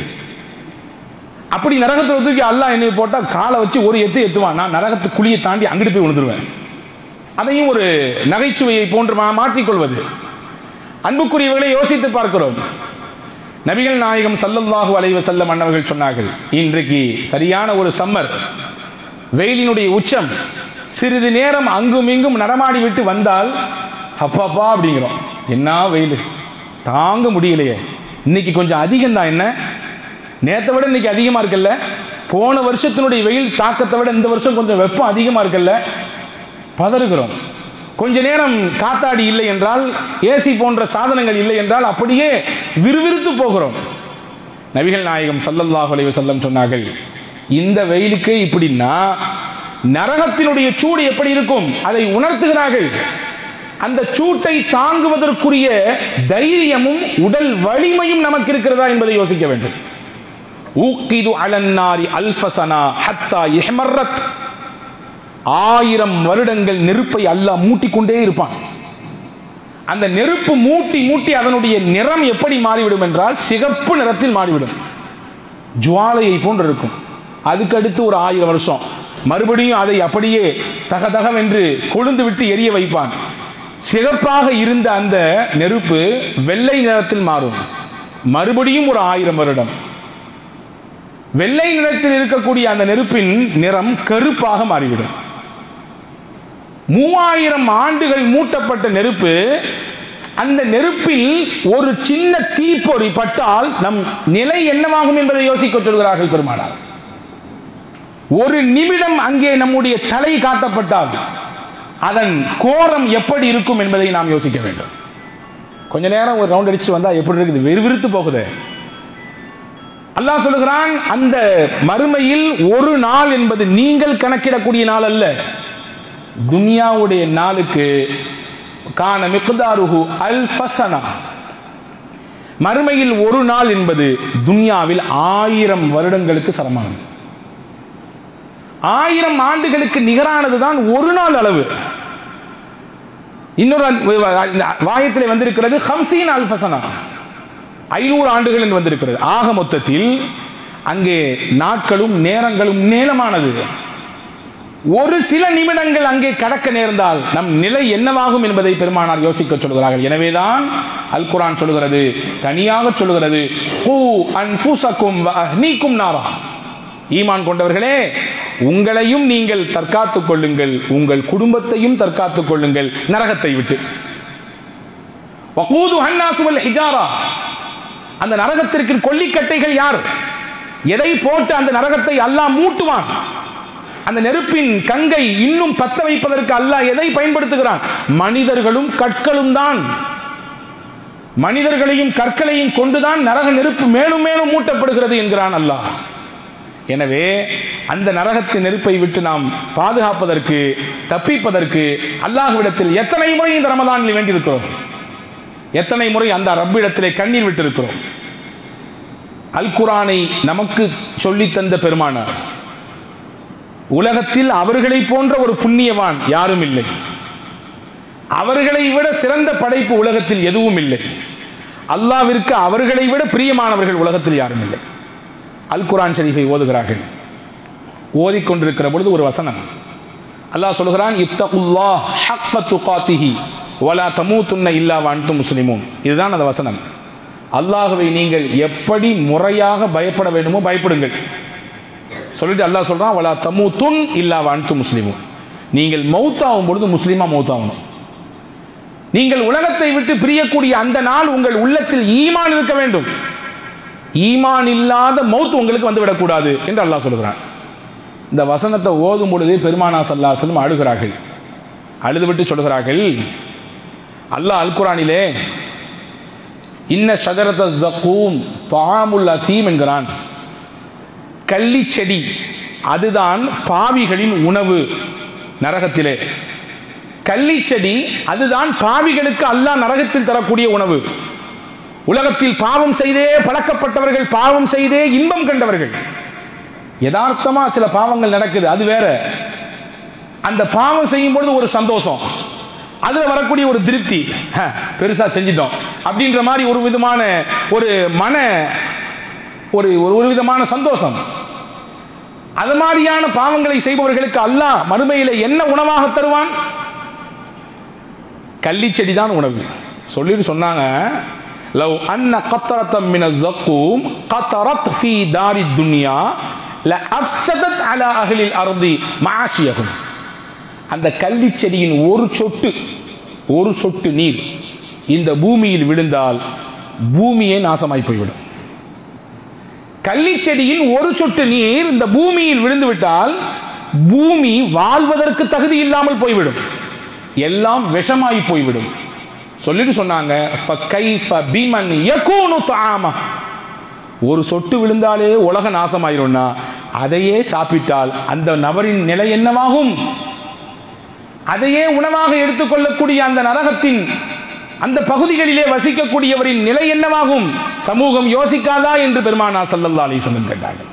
அப்படி நரகத்தை தூக்கி அல்லாஹ் என்னை போட்டா காலை வச்சு ஒரு எத்து எத்துவான் நான் நரகத்து குழியை தாண்டி அங்கிட்டு போய் விழுந்துருவேன் அதையும் ஒரு நகைச்சுவையை போன்று மா- மாற்றிக்கொள்வது அன்புக்குரியவர்களை யோசித்து பார்க்கிறோம் நபிகள் நாயகம் ஸல்லல்லாஹு அலைஹி வஸல்லம் அன்னவர்கள் சொன்னார்கள் இன்றைக்கு சரியான ஒரு சம்மர் வெயிலினுடைய உச்சம் சிறிது நேரம் அங்கும் இங்கும் நடமாடி விட்டு வந்தால் அப்பாப்பா அப்படிங்கிறோம் என்ன வெயில் தாங்க முடியலையே இன்னைக்கு கொஞ்சம் அதிகம் தான் என்ன நேத்தை விட இன்னைக்கு அதிகமா இருக்குல்ல போன வருஷத்தினுடைய வெயில் தாக்கத்தை விட இந்த வருஷம் கொஞ்சம் வெப்பம் அதிகமா இருக்குல்ல பதறுகிறோம் கொஞ்ச நேரம் காத்தாடி இல்லை என்றால் ஏசி போன்ற சாதனங்கள் இல்லை என்றால் அப்படியே விறுவிறுத்து போகிறோம் நபிகள் நாயகம் ஸல்லல்லாஹு அலைஹி வஸல்லம் சொன்னார்கள் இந்த வெயிலுக்கு இப்படின்னா நரகத்தினுடைய சூடு எப்படி இருக்கும் அதை உணர்த்துகிறார்கள் அந்த சூட்டை தாங்குவதற்குரிய தைரியமும் உடல் வலிமையும் நமக்கு இருக்கிறதா என்பதை யோசிக்க வேண்டும் ஊக்கிது அலன்னாரி அல்ஃபசனா ஹத்தா இஹ்மர்ரத் ஆயிரம் வருடங்கள் நெருப்பை அல்லாஹ் மூட்டிக்கொண்டே இருப்பான் அந்த நெருப்பு மூட்டி மூட்டி அதனுடைய நிறம் எப்படி மாறிவிடும் என்றால் சிகப்பு நிறத்தில் மாறிவிடும் ஜுவாலையை போன்று இருக்கும் அதுக்கடுத்து ஒரு ஆயிரம் வருஷம் மறுபடியும் அதை அப்படியே தகதகவென்று கொழுந்து விட்டு எரிய வைப்பான் சிகப்பாக இருந்த அந்த நெருப்பு வெள்ளை நிறத்தில் மாறும் மறுபடியும் ஒரு ஆயிரம் வருடம் வெள்ளை நிறத்தில் இருக்கக்கூடிய அந்த நெருப்பின் நிறம் கருப்பாக மாறிவிடும் மூவாயிரம் ஆண்டுகள் மூட்டப்பட்ட நெருப்பு அந்த நெருப்பில் ஒரு சின்ன தீப்பொறி பட்டால் நம் நிலை என்னவாகும் என்பதை யோசிக்க சொல்கிறார்கள் பெருமானார் ஒரு நிமிடம் அங்கே நம்முடைய தலை காட்டப்பட்டால் அதன் கோரம் எப்படி இருக்கும் என்பதை நாம் யோசிக்க வேண்டும் கொஞ்ச நேரம் ஒரு ரவுண்ட் அடிச்சு வந்தா எப்படி இருக்குது விறுவிறுத்து போகுது அல்லாஹ் சொல்லுகிறான் அந்த மறுமையில் ஒரு நாள் என்பது நீங்கள் கணக்கிடக்கூடிய நாள் அல்ல துனியாவுடைய நாளுக்கு காண மிக்தாருஹு அல் ஃபசனா மறுமையில் ஒரு நாள் என்பது துன்யாவில் ஆயிரம் வருடங்களுக்கு சமமானது ஆயிரம் ஆண்டுகளுக்கு நிகரானது தான் ஒரு நாள் அளவு இன்னொரு வாயத்தில் வந்திருக்கிறது ஹம்சீன் அல்ஃபசனா ஐநூறு ஆண்டுகள் என்று வந்திருக்கிறது ஆக மொத்தத்தில் அங்கே நாட்களும் நேரங்களும் நீளமானது ஒரு சில நிமிடங்கள் அங்கே கடக்க நேர்ந்தால் நம் நிலை என்னவாகும் என்பதை பெருமானார் யோசிக்க சொல்கிறார்கள் எனவேதான் அல் குரான் சொல்கிறது தனியாக சொல்கிறது ஹூ அன்ஃபுசக்கும் வ அஹ்னீக்கும் நாரா ஈமான் கொண்டவர்களே உங்களையும் நீங்கள் தற்காத்துக் கொள்ளுங்கள் உங்கள் குடும்பத்தையும் தற்காத்துக் கொள்ளுங்கள் நரகத்தை விட்டு வகூது ஹன்னாசுவல் ஹிஜாரா அந்த நரகத்திற்கு கொல்லிக்கட்டைகள் யார் எதை போட்டு அந்த நரகத்தை அல்லாஹ் மூட்டுவான் அந்த நெருப்பின் கங்கை இன்னும் பத்த வைப்பதற்கு அல்லாஹ் எதை பயன்படுத்துகிறான் மனிதர்களும் கற்களும் தான் மனிதர்களையும் கற்களையும் கொண்டுதான் நரக நெருப்பு மேலும் மேலும் மூட்டப்படுகிறது என்கிறான் அல்லாஹ் எனவே அந்த நரகத்தின் நெருப்பை விட்டு நாம் பாதுகாப்பதற்கு தப்பிப்பதற்கு அல்லாஹ்விடத்தில் எத்தனை முறை இந்த ரமதானில் வேண்டியிருக்கிறோம் எத்தனை முறை அந்த ரப்பிடத்திலே கண்ணீர் விட்டிருக்கிறோம் அல் குரானை நமக்கு சொல்லித் தந்த பெருமானார் உலகத்தில் அவர்களை போன்ற ஒரு புண்ணியவான் யாரும் இல்லை அவர்களை விட சிறந்த படைப்பு உலகத்தில் எதுவும் இல்லை அல்லாவிற்கு அவர்களை விட பிரியமானவர்கள் உலகத்தில் யாரும் இல்லை அல் குரான் ஷரீஃபை ஓதுகிறார்கள் ஓதிக்கொண்டிருக்கிற பொழுது ஒரு வசனம் அல்லாஹ் சொல்கிறான் இத்தகுல்லா ஹக்க துகாத்திஹி வலா தமூத்துன்ன இல்லா வான்ட்டு முஸ்லிமூன் இதுதான் அந்த வசனம் அல்லாஹுவை நீங்கள் எப்படி முறையாக பயப்பட வேண்டுமோ பயப்படுங்கள் சொல்லிட்டு அல்லாஹ் சொல்றான் வலா தமூத்துன் இல்லா வான்ட்டு முஸ்லிமும் நீங்கள் மௌத்தாகும் பொழுது முஸ்லீமா மௌத்தாகணும் நீங்கள் உலகத்தை விட்டு பிரியக்கூடிய அந்த நாள் உங்கள் உள்ளத்தில் ஈமான் இருக்க வேண்டும் ஈமான் இல்லாத மௌத் உங்களுக்கு வந்து விடக்கூடாது என்று அல்லாஹ் சொல்கிறான் இந்த வசனத்தை ஓதும் பொழுது பெருமானா சல்லாசலும் அழுகிறார்கள் அழுதுவிட்டு சொல்கிறார்கள் அல்லாஹ் அல் குரானிலே இன்ன ஷஜரத ஜக்கூம் தாமுல் அசீம் என்கிறான் கள்ளி செடி அதுதான் பாவிகளின் உணவு நரகத்திலே கள்ளி செடி அதுதான் பாவிகளுக்கு அல்லாஹ் நரகத்தில் தரக்கூடிய உணவு உலகத்தில் பாவம் செய்தே பழக்கப்பட்டவர்கள் பாவம் செய்தே இன்பம் கண்டவர்கள் யதார்த்தமா சில பாவங்கள் நடக்குது அது வேற அந்த பாவம் செய்யும் பொழுது ஒரு சந்தோஷம் அதுல வரக்கூடிய ஒரு திருப்தி ஹ, பெருசா செஞ்சிட்டோம் அப்படின்ற மாதிரி ஒரு விதமான ஒரு மன ஒரு ஒரு விதமான சந்தோஷம் அது மாதிரியான பாவங்களை செய்பவர்களுக்கு அல்லாஹ் மறுமையில என்ன உணவாக தருவான் கள்ளிச்செடி தான் உணவு சொல்லிட்டு சொன்னாங்க லவ் அன்ன கத்தரத்தம் மின ஜக்கூம் கத்தரத் ஃபீ தாரி துன்யா ல அஃப்சதத் அலா அஹ்லில் அர்தி மாஷியகும் அந்த கள்ளிச் செடியின் ஒரு சொட்டு ஒரு சொட்டு நீர் இந்த பூமியில் விழுந்தால் பூமியே நாசமாய் போய்விடும் கள்ளிச் செடியின் ஒரு சொட்டு நீர் இந்த பூமியில் விழுந்து விட்டால் பூமி வாழ்வதற்கு தகுதி இல்லாமல் போய்விடும் எல்லாம் விஷமாய் போய்விடும் சொல்லிட்டு சொன்னாங்க "ஃபகைஃப பிமன் யகூனு தஆமா." ஒரு சொட்டு விழுந்தாலே உலக நாசமாயிரும்னா அதையே சாப்பிட்டால் அந்த நபரின் நிலை என்னவாகும் அதையே உணவாக எடுத்துக்கொள்ளக்கூடிய அந்த நரகத்தின் அந்த பகுதிகளிலே வசிக்கக்கூடியவரின் நிலை என்னவாகும் சமூகம் யோசிக்காதா என்று பெருமானா சல்லல்லா அலிசல்லம் கேட்டார்கள்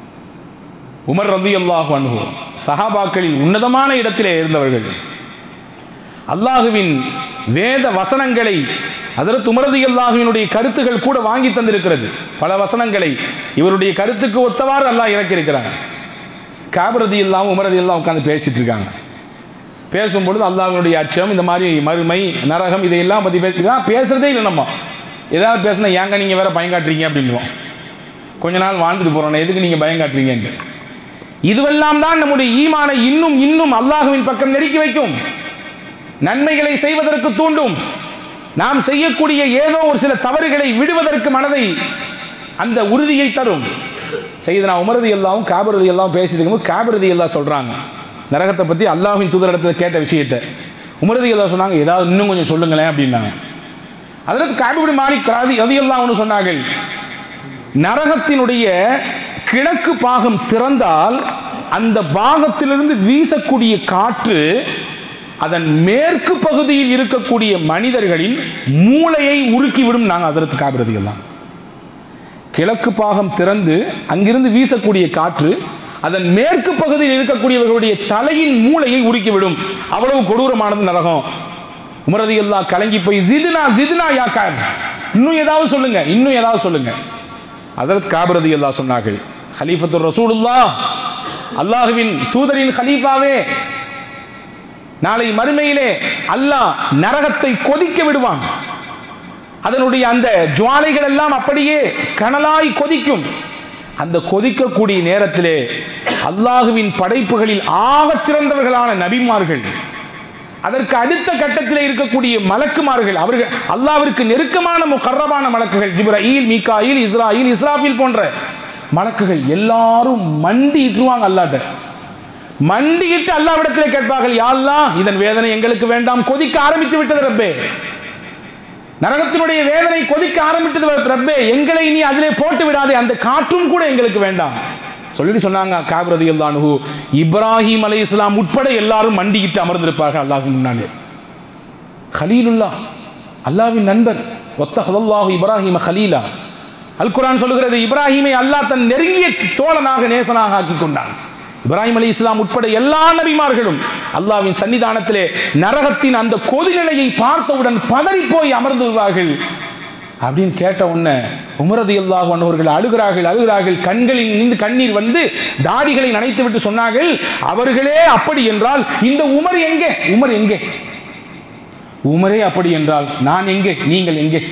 உமர் ரதி அல்லாஹு அன்ஹு சஹாபாக்களின் உன்னதமான இடத்திலே இருந்தவர்கள் அல்லாஹுவின் வேத வசனங்களை அதற்கு உமரதி அல்லாஹுவினுடைய கருத்துகள் கூட வாங்கி தந்திருக்கிறது பல வசனங்களை இவருடைய கருத்துக்கு ஒத்தவாறு அல்லாஹ் இறக்கியிருக்கிறாங்க காபரதி எல்லாம் உமரதி எல்லாம் உட்காந்து பேசிட்டு இருக்காங்க பேசும்பொழுது அல்லாஹ்வினுடைய அச்சம் இந்த மாதிரி மறுமை நரகம் இதையெல்லாம் பற்றி பேசிக்கலாம் பேசுறதே இல்லை நம்ம ஏதாவது பேசினா ஏங்க நீங்கள் வேற பயங்காட்டுறீங்க அப்படின்வோம் கொஞ்ச நாள் வாழ்ந்துட்டு போகிறோம் எதுக்கு நீங்கள் பயங்காட்டுறீங்கன்னு இதுவெல்லாம் தான் நம்முடைய ஈமானை இன்னும் இன்னும் அல்லாஹுவின் பக்கம் நெருக்கி வைக்கும் நன்மைகளை செய்வதற்கு தூண்டும் நாம் செய்யக்கூடிய ஏதோ ஒரு சில தவறுகளை விடுவதற்கு மனதை அந்த உறுதியை தரும் செய்தனா உமரதி எல்லாம் காபரதி எல்லாம் பேசிட்டு இருக்கும்போது காபரதி எல்லாம் சொல்றாங்க நரகத்தை பத்தி அல்லாஹ்வின் தூதரிடத்தில் கேட்ட விஷயத்தை உமரதி எல்லாம் சொன்னாங்க ஏதாவது இன்னும் கொஞ்சம் சொல்லுங்களேன் அப்படின்னாங்க அதற்கு காபிபடி மாலிக் ராதி ரதி எல்லாம் ஒன்று சொன்னார்கள் நரகத்தினுடைய கிழக்கு பாகம் திறந்தால் அந்த பாகத்திலிருந்து வீசக்கூடிய காற்று அதன் மேற்கு பகுதியில் இருக்கக்கூடிய மனிதர்களின் மூளையை உருக்கிவிடும் நாங்கள் அதற்கு காபிரதி எல்லாம் கிழக்கு பாகம் திறந்து அங்கிருந்து வீசக்கூடிய காற்று அதன் மேற்கு பகுதியில் இருக்கக்கூடியவர்களுடைய தலையின் மூளையை உருக்கிவிடும் அவ்வளவு கொடூரமானது நரகம் உமரதி எல்லாம் கலங்கி போய் ஜிதுனா ஜிதுனா யாக்கா இன்னும் ஏதாவது சொல்லுங்க இன்னும் ஏதாவது சொல்லுங்க அதற்கு காபரதி எல்லாம் சொன்னார்கள் ஹலீஃபத்து ரசூலுல்லா அல்லாஹுவின் தூதரின் ஹலீஃபாவே நாளை மறுமையிலே அல்லாஹ் நரகத்தை கொதிக்க விடுவான் அதனுடைய அந்த ஜுவாலைகள் எல்லாம் அப்படியே கனலாய் கொதிக்கும் அந்த கொதிக்கக்கூடிய நேரத்திலே அல்லாஹுவின் படைப்புகளில் ஆகச் சிறந்தவர்களான நபிமார்கள் அதற்கு அடுத்த கட்டத்தில் இருக்கக்கூடிய மலக்குமார்கள் அவர்கள் அல்லாவிற்கு நெருக்கமான முகர்ரமான மலக்குகள் ஜிப்ராயில் மீகாயில் இஸ்ராயில் இஸ்ராஃபில் போன்ற மலக்குகள் எல்லாரும் மண்டி இட்டுருவாங்க அல்லாட்ட மண்டியிட்டு அல்லாவிடத்தில் கேட்பார்கள் யாழ்லா இதன் வேதனை எங்களுக்கு வேண்டாம் கொதிக்க ஆரம்பித்து விட்டது ரப்பே நரகத்தினுடைய வேதனை கொதிக்க ஆரம்பித்தது ரப்பே எங்களை நீ அதிலே போட்டு விடாதே அந்த காற்றும் கூட எங்களுக்கு வேண்டாம் சொல்லிட்டு சொன்னாங்க காபிரதி அல்லானு இப்ராஹிம் அலை இஸ்லாம் உட்பட எல்லாரும் மண்டிக்கிட்டு அமர்ந்திருப்பார்கள் அல்லாஹ் முன்னாலே ஹலீலுல்லா அல்லாவின் நண்பர் ஒத்த ஹதல்லாஹு இப்ராஹிம ஹலீலா அல் குரான் சொல்லுகிறது இப்ராஹிமை அல்லாஹ் தன் நெருங்கிய தோழனாக நேசனாக ஆக்கி கொண்டான் இப்ராஹிம் அலி இஸ்லாம் உட்பட எல்லா நபிமார்களும் அல்லாவின் சன்னிதானத்திலே நரகத்தின் அந்த கொதிநிலையை பார்த்தவுடன் பதறி போய் அமர்ந்து விடுவார்கள் அப்படின்னு கேட்ட உடனே உமரது அல்லாஹ் அவர்கள் அழுகிறார்கள் அழுகிறார்கள் கண்களில் நின்று கண்ணீர் வந்து தாடிகளை நனைத்து விட்டு சொன்னார்கள் அவர்களே அப்படி என்றால் இந்த உமர் எங்கே உமர் எங்கே உமரே அப்படி என்றால் நான் எங்கே நீங்கள் எங்கே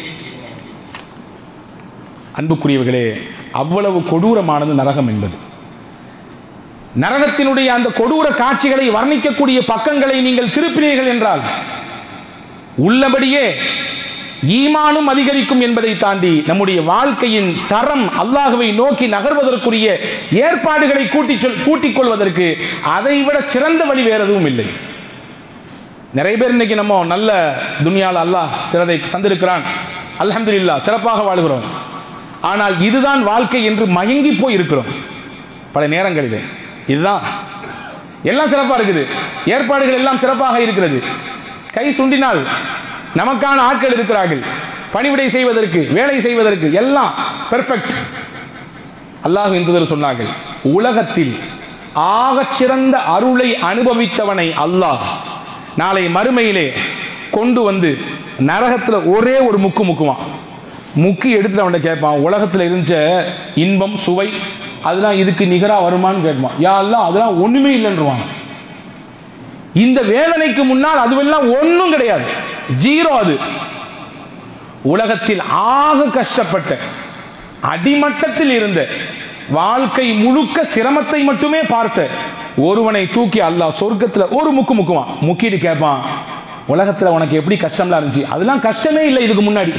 அன்புக்குரியவர்களே அவ்வளவு கொடூரமானது நரகம் என்பது நரகத்தினுடைய அந்த கொடூர காட்சிகளை வர்ணிக்கக்கூடிய பக்கங்களை நீங்கள் திருப்பினீர்கள் என்றால் உள்ளபடியே ஈமானும் அதிகரிக்கும் என்பதை தாண்டி நம்முடைய வாழ்க்கையின் தரம் அல்லாஹுவை நோக்கி நகர்வதற்குரிய ஏற்பாடுகளை கூட்டி சொல் கூட்டிக் கொள்வதற்கு அதைவிட சிறந்த வழி வேற எதுவும் இல்லை நிறைய பேர் இன்னைக்கு நம்ம நல்ல துனியால் அல்லாஹ் சிறதை தந்திருக்கிறான் அல்ஹம்துலில்லா சிறப்பாக வாழ்கிறோம் ஆனால் இதுதான் வாழ்க்கை என்று மயங்கி போய் இருக்கிறோம் பல நேரங்களிலே இதுதான் எல்லாம் சிறப்பாக இருக்குது ஏற்பாடுகள் எல்லாம் சிறப்பாக இருக்கிறது கை சுண்டினால் நமக்கான ஆட்கள் இருக்கிறார்கள் பணிவிடை செய்வதற்கு வேலை செய்வதற்கு எல்லாம் பெர்ஃபெக்ட் அல்லாஹ் என்று சொன்னார்கள் உலகத்தில் ஆகச் சிறந்த அருளை அனுபவித்தவனை அல்லாஹ் நாளை மறுமையிலே கொண்டு வந்து நரகத்தில் ஒரே ஒரு முக்கு முக்குவான் முக்கி எடுத்துட்டு அவன்கிட்ட கேட்பான் உலகத்தில் இருந்த இன்பம் சுவை அதெல்லாம் இதுக்கு நிகராக வருமான்னு கேட்பான் யா எல்லாம் அதெல்லாம் ஒண்ணுமே இல்லைன்றுவான் இந்த வேதனைக்கு முன்னால் அதுவெல்லாம் ஒன்றும் கிடையாது ஜீரோ அது உலகத்தில் ஆக கஷ்டப்பட்ட அடிமட்டத்தில் இருந்த வாழ்க்கை முழுக்க சிரமத்தை மட்டுமே பார்த்த ஒருவனை தூக்கி அல்லாஹ் சொர்க்கத்தில் ஒரு முக்கு முக்குவான் முக்கிட்டு கேட்பான் உலகத்தில் உனக்கு எப்படி கஷ்டம்லாம் இருந்துச்சு அதெல்லாம் கஷ்டமே இல்லை இதுக்கு முன்னாடி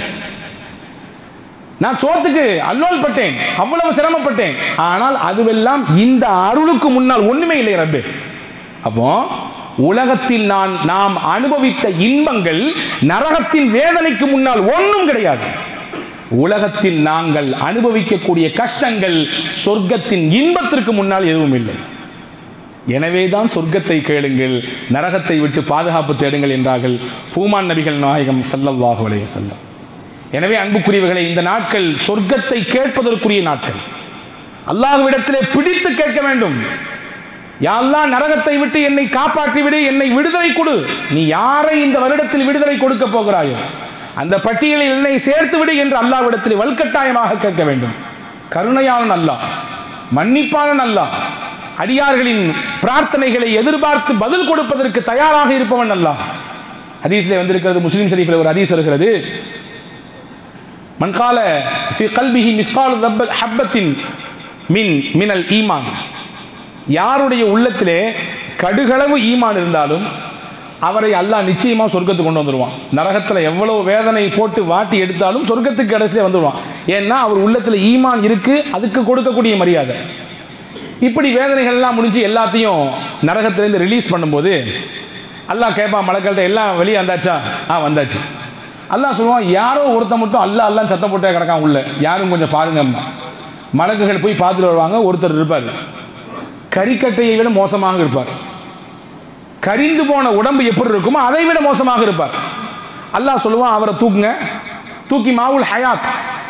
நான் சோத்துக்கு அல்லோல் பட்டேன் அவ்வளவு சிரமப்பட்டேன் ஆனால் அதுவெல்லாம் இந்த அருளுக்கு முன்னால் ஒண்ணுமே இல்லை ரப்பே அப்போ உலகத்தில் நான் நாம் அனுபவித்த இன்பங்கள் நரகத்தின் வேதனைக்கு முன்னால் ஒன்றும் கிடையாது உலகத்தில் நாங்கள் அனுபவிக்கக்கூடிய கஷ்டங்கள் சொர்க்கத்தின் இன்பத்திற்கு முன்னால் எதுவும் இல்லை எனவேதான் சொர்க்கத்தை கேளுங்கள் நரகத்தை விட்டு பாதுகாப்பு தேடுங்கள் என்றார்கள் பூமான் நபிகள் நாயகம் ஸல்லல்லாஹு அலைஹி வஸல்லம் எனவே அன்புக்குரியவர்களை இந்த நாட்கள் சொர்க்கத்தை கேட்பதற்குரிய நாட்கள் அல்லாஹ்விடத்திலே பிடித்து கேட்க வேண்டும் யாரெல்லாம் நரகத்தை விட்டு என்னை காப்பாற்றி விடு என்னை விடுதலை கொடு நீ யாரை இந்த வருடத்தில் விடுதலை கொடுக்க போகிறாயோ அந்த பட்டியலில் என்னை சேர்த்து விடு என்று அல்லாஹ்விடத்தில் வல்கட்டாயமாக கேட்க வேண்டும் கருணையாளன் அல்லாஹ் மன்னிப்பாளன் அல்லாஹ் அடியார்களின் பிரார்த்தனைகளை எதிர்பார்த்து பதில் கொடுப்பதற்கு தயாராக இருப்பவன் அல்லாஹ் ஹதீஸ்ல வந்திருக்கிறது முஸ்லிம் ஷரீஃபில் ஒரு ஹதீஸ் வருகிறது மன்கால ஃபி கல்பிஹி மிஸ்கால் ஹப்பத்தின் மின் மினல் ஈமான் யாருடைய உள்ளத்திலே கடுகளவு ஈமான் இருந்தாலும் அவரை அல்லாஹ் நிச்சயமா சொர்க்கத்துக்கு கொண்டு வந்துடுவான் நரகத்தில் எவ்வளவு வேதனை போட்டு வாட்டி எடுத்தாலும் சொர்க்கத்துக்கு கடைசியில் வந்துடுவான் ஏன்னா அவர் உள்ளத்தில் ஈமான் இருக்கு அதுக்கு கொடுக்கக்கூடிய மரியாதை இப்படி வேதனைகள்லாம் முடிஞ்சு எல்லாத்தையும் நரகத்திலேருந்து ரிலீஸ் பண்ணும்போது அல்லாஹ் கேட்பான் மலக்கள்கிட்ட எல்லாம் வெளியே வந்தாச்சா ஆ வந்தாச்சு அல்லாஹ் சொல்லுவான் யாரோ ஒருத்தன் மட்டும் அல்லா எல்லாம் சத்தம் போட்டே கிடக்கான் உள்ள யாரும் கொஞ்சம் பாருங்கம்மா மலக்குகள் போய் பார்த்துட்டு வருவாங்க ஒருத்தர் இருப்பார் கறிக்கட்டையை விட மோசமாக இருப்பார் கரிந்து போன உடம்பு எப்படி இருக்குமோ அதை விட மோசமாக இருப்பார் அல்லாஹ் சொல்லுவான் அவரை தூக்குங்க தூக்கி மாவுல் ஹயாத்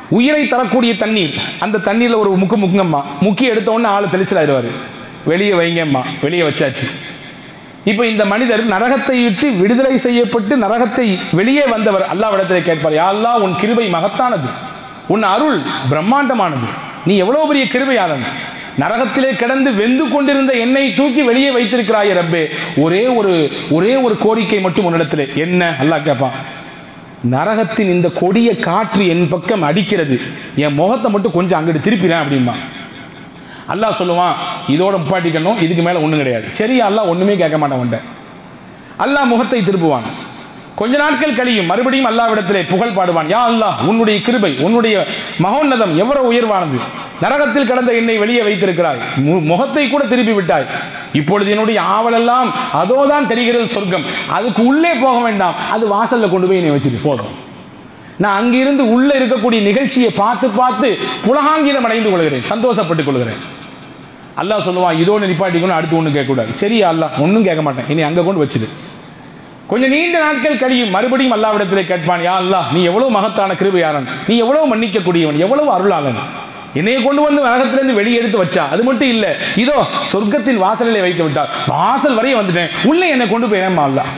உயிரை தரக்கூடிய தண்ணீர் அந்த தண்ணீரில் ஒரு முக்கு முக்குங்கம்மா முக்கி எடுத்த உடனே ஆளை தெளிச்சலாயிடுவார் வெளியே வைங்கம்மா வெளியே வச்சாச்சு இப்போ இந்த மனிதர் நரகத்தை விட்டு விடுதலை செய்யப்பட்டு நரகத்தை வெளியே வந்தவர் அல்லாவிடத்திலே கேட்பார் யா அல்லாஹ் உன் கிருபை மகத்தானது உன் அருள் பிரம்மாண்டமானது நீ எவ்வளவு பெரிய கிருபையாளன் நரகத்திலே கிடந்து வெந்து கொண்டிருந்த என்னை தூக்கி வெளியே வைத்திருக்கிறாய் ரப்பே ஒரே ஒரு ஒரே ஒரு கோரிக்கை மட்டும் உன்னிடத்திலே என்ன அல்லாஹ் கேட்பான் நரகத்தின் இந்த கொடிய காற்று என் பக்கம் அடிக்கிறது என் முகத்தை மட்டும் கொஞ்சம் அங்கிட்டு திருப்பிறேன் அப்படிமா அல்லாஹ் சொல்லுவான் இதோட முப்பாட்டிக்கணும் இதுக்கு மேலே ஒன்றும் கிடையாது சரி அல்லாஹ் ஒன்றுமே கேட்க மாட்டான் உன்ட்ட அல்லாஹ் முகத்தை திருப்புவான் கொஞ்ச நாட்கள் கழியும் மறுபடியும் அல்லாவிடத்திலே புகழ் பாடுவான் யா அல்லாஹ் உன்னுடைய கிருபை உன்னுடைய மகோன்னதம் எவ்வளவு உயர்வானது நரகத்தில் கடந்த என்னை வெளியே வைத்திருக்கிறாய் மு- முகத்தை கூட திருப்பி விட்டாய் இப்பொழுது என்னுடைய ஆவலெல்லாம் அதோதான் தெரிகிறது சொர்க்கம் அதுக்கு உள்ளே போக வேண்டாம் அது வாசல்ல கொண்டு போய் என்னை வச்சுட்டு போதும் நான் அங்கிருந்து உள்ள இருக்கக்கூடிய நிகழ்ச்சியை பார்த்து பார்த்து புலகாங்கிதம் அடைந்து கொள்கிறேன் சந்தோஷப்பட்டுக் கொள்கிறேன் அல்லாஹ் சொல்லுவான் இதோடு நிப்பாட்டிக்கணும் அடுத்து ஒன்றும் கேட்கக்கூடாது சரி அல்லாஹ் ஒன்றும் கேட்க மாட்டேன் இனி அங்கே கொண்டு வச்சுது கொஞ்சம் நீண்ட நாட்கள் கழியும் மறுபடியும் அல்லாவிடத்திலே கேட்பான் யா அல்லாஹ் நீ எவ்வளவு மகத்தான கிருபையாளன் நீ எவ்வளவு மன்னிக்கக்கூடியவன் எவ்வளவு அருளாளன் என்னைய கொண்டு வந்து நரகத்திலிருந்து வெளியே எடுத்து வச்சா அது மட்டும் இல்ல இதோ சொர்க்கத்தின் வாசலிலே வைத்து விட்டார் வாசல் வரைய வந்துட்டேன் உள்ளே என்னை கொண்டு போயிடேம்மா அல்லாஹ்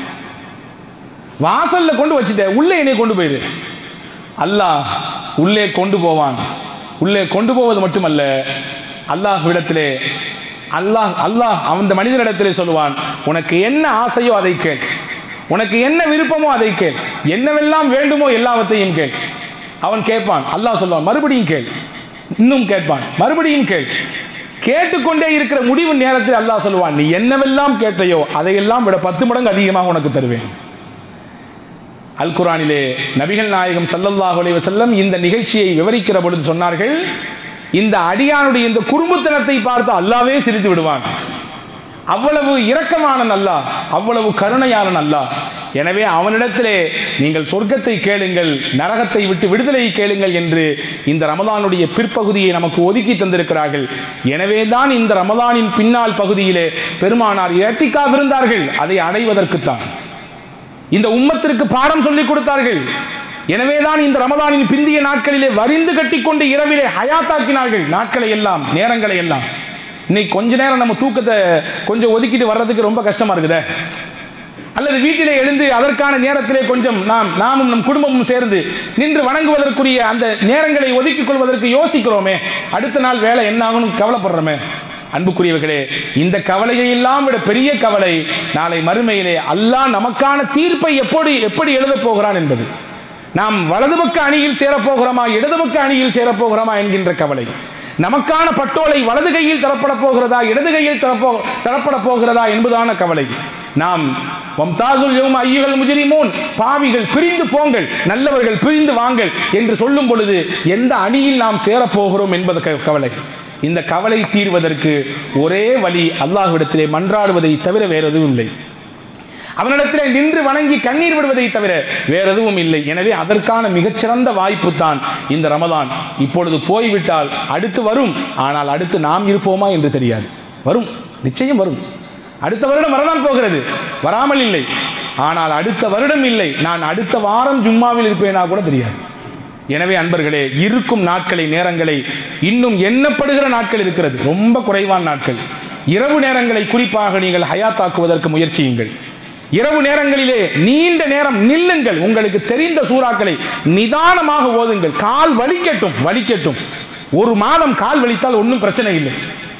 வாசல்ல கொண்டு வச்சுட்டேன் உள்ளே என்னை கொண்டு போயிரு அல்லாஹ் உள்ளே கொண்டு போவான் உள்ளே கொண்டு போவது மட்டுமல்ல அல்லாஹ்விடத்திலே அல்லாஹ் அல்லாஹ் அந்த மனிதனிடத்திலே சொல்லுவான் உனக்கு என்ன ஆசையோ அதை கேள் உனக்கு என்ன விருப்பமோ அதை கேள் என்னவெல்லாம் வேண்டுமோ எல்லாவற்றையும் கேள் அவன் கேட்பான் அல்லாஹ் சொல்லுவான் மறுபடியும் கேள் இன்னும் கேட்பான் மறுபடியும் கேள் கேட்டுக்கொண்டே இருக்கிற முடிவு நேரத்தில் அல்லாஹ் சொல்லுவான் நீ என்னவெல்லாம் கேட்டையோ அதையெல்லாம் விட பத்து மடங்கு அதிகமாக உனக்கு தருவேன் அல் குரானிலே நபிகள் நாயகம் ஸல்லல்லாஹு அலைஹி வஸல்லம் இந்த நிகழ்ச்சியை விவரிக்கிற பொழுது சொன்னார்கள் இந்த அடியானுடைய இந்த குறும்புத்தனத்தை பார்த்து அல்லாவே சிரித்து விடுவான் அவ்வளவு இரக்கமான அல்லாஹ் அவ்வளவு கருணையாளன் அல்லாஹ் எனவே அவனிடத்திலே நீங்கள் சொர்க்கத்தை கேளுங்கள் நரகத்தை விட்டு விடுதலை கேளுங்கள் என்று இந்த ரமதானுடைய பிற்பகுதியை நமக்கு ஒதுக்கி தந்திருக்கிறார்கள் எனவே தான் இந்த ரமதானின் பின்னால் பகுதியிலே பெருமானார் ஏத்திக்காக இருந்தார்கள் அதை அடைவதற்குத்தான் இந்த உம்மத்திற்கு பாடம் சொல்லிக் கொடுத்தார்கள் எனவேதான் இந்த ரமதானின் பிந்திய நாட்களிலே வரிந்து கட்டிக்கொண்டு இரவிலே ஹயாத்தாக்கினார்கள் நாட்களை எல்லாம் நேரங்களை எல்லாம் இன்னைக்கு கொஞ்ச நேரம் நம்ம தூக்கத்தை கொஞ்சம் ஒதுக்கிட்டு வர்றதுக்கு ரொம்ப கஷ்டமா இருக்குதே அல்லது வீட்டிலே எழுந்து அதற்கான நேரத்திலே கொஞ்சம் நாம் நாமும் நம் குடும்பமும் சேர்ந்து நின்று வணங்குவதற்குரிய அந்த நேரங்களை ஒதுக்கிக் கொள்வதற்கு யோசிக்கிறோமே அடுத்த நாள் வேலை என்ன ஆகணும் கவலைப்படுறோமே அன்புக்குரியவர்களே இந்த கவலையை எல்லாம் விட பெரிய கவலை நாளை மறுமையிலே அல்லாஹ் நமக்கான தீர்ப்பை எப்படி எப்படி எழுதப் போகிறான் என்பது நாம் வலது பக்க அணியில் சேரப்போகிறோமா இடது பக்க அணியில் சேரப்போகிறோமா என்கின்ற கவலை நமக்கான பட்டோலை வலது கையில் தரப்பட போகிறதா இடது கையில் தரப்போ தரப்பட போகிறதா என்பதான கவலை நாம் வம்தாசுல் யௌம ஐயுகள் முஜரிமூன் பாவிகள் பிரிந்து போங்கள் நல்லவர்கள் பிரிந்து வாங்கள் என்று சொல்லும் பொழுது எந்த அணியில் நாம் சேரப்போகிறோம் என்பது க- கவலை இந்த கவலை தீர்வதற்கு ஒரே வழி அல்லாஹ்விடத்திலே மன்றாடுவதை தவிர வேறு எதுவும் இல்லை அவனிடத்திலே நின்று வணங்கி கண்ணீர் விடுவதை தவிர வேற எதுவும் இல்லை எனவே அதற்கான மிகச்சிறந்த வாய்ப்பு தான் இந்த ரமதான் இப்பொழுது போய்விட்டால் அடுத்து வரும் ஆனால் அடுத்து நாம் இருப்போமா என்று தெரியாது வரும் நிச்சயம் வரும் அடுத்த வருடம் வரதான் போகிறது வராமல் இல்லை ஆனால் அடுத்த வருடம் இல்லை நான் அடுத்த வாரம் ஜும்மாவில் இருப்பேனா கூட தெரியாது எனவே அன்பர்களே இருக்கும் நாட்களை நேரங்களை இன்னும் எண்ணப்படுகிற நாட்கள் இருக்கிறது ரொம்ப குறைவான நாட்கள் இரவு நேரங்களை குறிப்பாக நீங்கள் ஹயாத்தாக்குவதற்கு முயற்சியுங்கள் இரவு நேரங்களிலே நீண்ட நேரம் நில்லுங்கள் உங்களுக்கு தெரிந்த சூறாக்களை நிதானமாக ஓதுங்கள் கால் வலிக்கட்டும் வலிக்கட்டும் ஒரு மாதம் கால் வலித்தால் ஒன்றும் பிரச்சனை இல்லை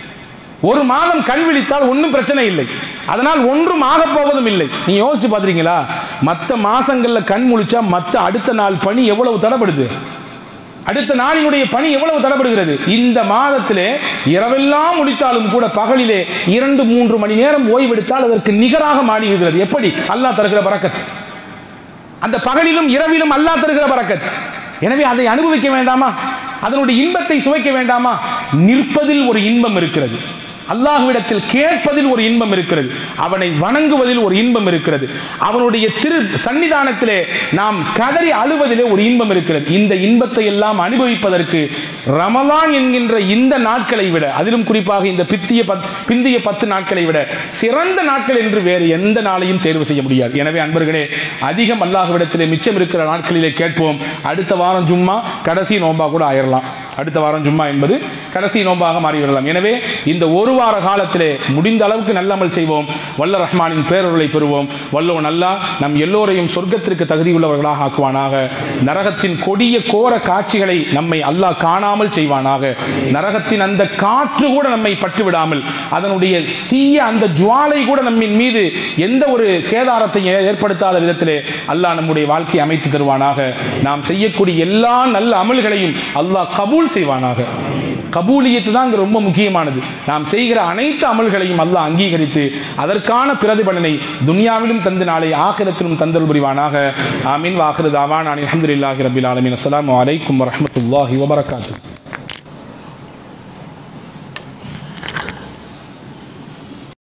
ஒரு மாதம் கண் விழித்தால் ஒன்றும் பிரச்சனை இல்லை அதனால் ஒன்றும் ஆகப் போவதும் இல்லை நீ யோசிச்சு பார்த்துறீங்களா மற்ற மாசங்கள்ல கண் முழிச்சா மற்ற அடுத்த நாள் பணி எவ்வளவு தடப்படுது அடுத்த நாளினுடைய பணி எவ்வளவு தடப்படுகிறது இந்த மாதத்திலே இரவெல்லாம் முடித்தாலும் கூட பகலிலே இரண்டு மூன்று மணி நேரம் ஓய்வெடுத்தால் அதற்கு நிகராக மாறிவிடுகிறது எப்படி அல்லாஹ் தருகிற பறக்கத் அந்த பகலிலும் இரவிலும் அல்லாஹ் தருகிற பறக்கத் எனவே அதை அனுபவிக்க வேண்டாமா அதனுடைய இன்பத்தை சுவைக்க வேண்டாமா நிற்பதில் ஒரு இன்பம் இருக்கிறது அல்லாஹ்விடத்தில் கேட்பதில் ஒரு இன்பம் இருக்கிறது அவனை வணங்குவதில் ஒரு இன்பம் இருக்கிறது அவனுடைய திரு சன்னிதானத்திலே நாம் கதறி அழுவதிலே ஒரு இன்பம் இருக்கிறது இந்த இன்பத்தை எல்லாம் அனுபவிப்பதற்கு ரமலான் என்கின்ற இந்த நாட்களை விட அதிலும் குறிப்பாக இந்த பித்திய பத்- பிந்திய பத்து நாட்களை விட சிறந்த நாட்கள் என்று வேறு எந்த நாளையும் தேர்வு செய்ய முடியாது எனவே அன்பர்களே அதிகம் அல்லாஹ்விடத்திலே மிச்சம் இருக்கிற நாட்களிலே கேட்போம் அடுத்த வாரம் ஜும்மா கடைசி நோன்பா கூட ஆயிரலாம் அடுத்த வாரம் ஜும்மா என்பது கடைசி நோன்பாக மாறிவிடலாம் எனவே இந்த ஒரு வார காலத்திலே முடிந்த அளவுக்கு நல்லமல் செய்வோம் வல்ல ரஹ்மானின் பேரருளை பெறுவோம் வல்லவன் அல்லாஹ் நம் எல்லோரையும் சொர்க்கத்திற்கு தகுதியுள்ளவர்களாக ஆக்குவானாக நரகத்தின் கொடிய கோர காட்சிகளை நம்மை அல்லாஹ் காணாமல் செய்வானாக நரகத்தின் அந்த காற்று கூட நம்மை பட்டுவிடாமல் அதனுடைய தீய அந்த ஜுவாலை கூட நம்மின் மீது எந்த ஒரு சேதாரத்தை ஏ- ஏற்படுத்தாத விதத்திலே அல்லாஹ் நம்முடைய வாழ்க்கையை அமைத்து தருவானாக நாம் செய்யக்கூடிய எல்லா நல்ல அமல்களையும் அல்லாஹ் கபூல் செய்வானாக கபூலியத்து தான் இங்க ரொம்ப முக்கியமானது நாம் செய்கிற அனைத்து அமல்களையும் அல்லாஹ் அங்கீகரித்து அதற்கான பிரதிபலனை துனியாவிலும் தந்து நாளை ஆகிரத்திலும் தந்தல் புரிவானாக ஆமீன் வாஹிரு தாவான் அலமதுல்லாஹி ரபில் ஆலமின் அஸ்ஸலாமு அலைக்கும் வரஹ்மத்துல்லாஹி வபரகாத்துஹு